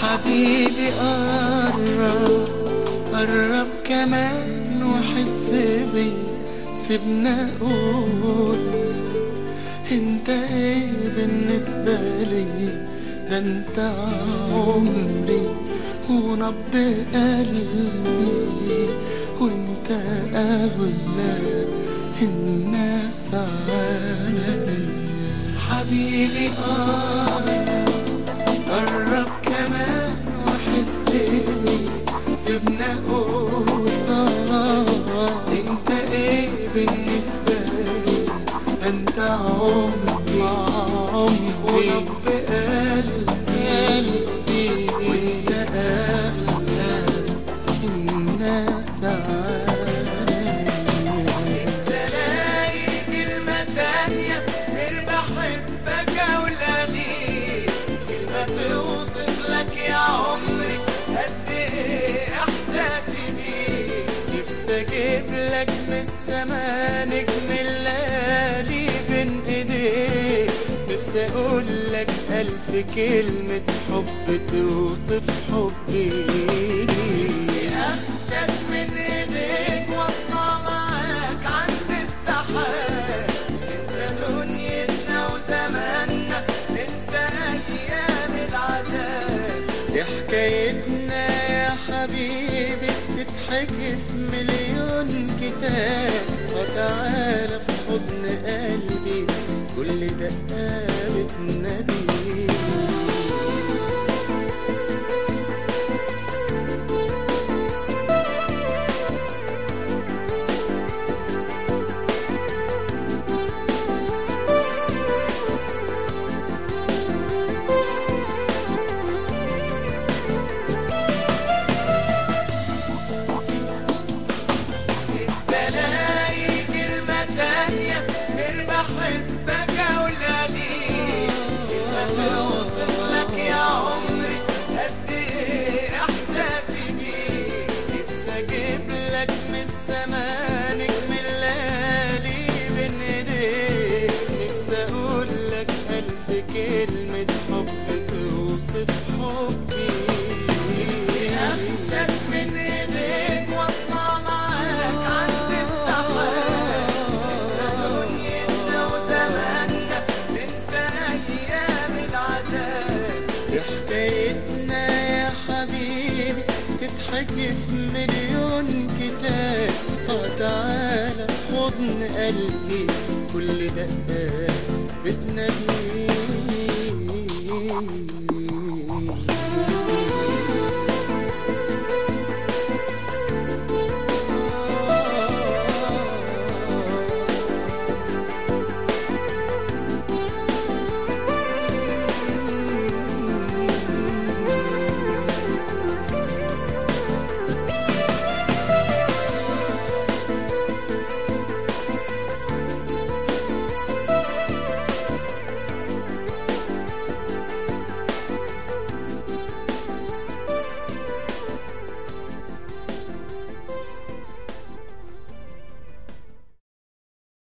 حبيبي قرب قرب كمان وحس بي سيبنا اقول انت ايه بالنسبة لي ده انت عمري ونبض قلبي وانت اغلى الناس عليا حبيبي قرب قرب كمان واحس بي سيبنا اقول آه، انت ايه بالنسبة لي ده انت عمري عمري ونبض قلبي قلبي وانت اغلى الناس عليا ازاي كلمة تانية غير بحبك اولاني كلمة توصف لك يا عمري قد ايه احساسي بيك نفسي اجيب لك من السما نجم الليالي بين ايديك نفسي اقول لك الف كلمة حب توصف حبي ليك اخدك من ايديك واطلع معاك عند السحاب ننسى دنيتنا وزماننا ننسى ايام العذاب دي حكايتنا يا حبيبي بتتحكي في مليون كتاب وتعالى في حضن قلبي كل دقة بتناديك نفسي الاقي كلمة تانية غير بحبك اولاني كلمة توصف لك يا عمري قد ايه احساسي بيك نفسي اجيب لك من السما نجم الليالي بين ايديك نفسي اقول لك الف كلمة حب توصف حبي نفسي اخدك من ايديك واطلع معاك عند السحاب ننسى دنيتنا وزماننا ننسى ايام العذاب دي حكايتنا يا حبيبي تتحكي في مليون كتاب اه تعالى في حضن قلبي كل دقة بتناديك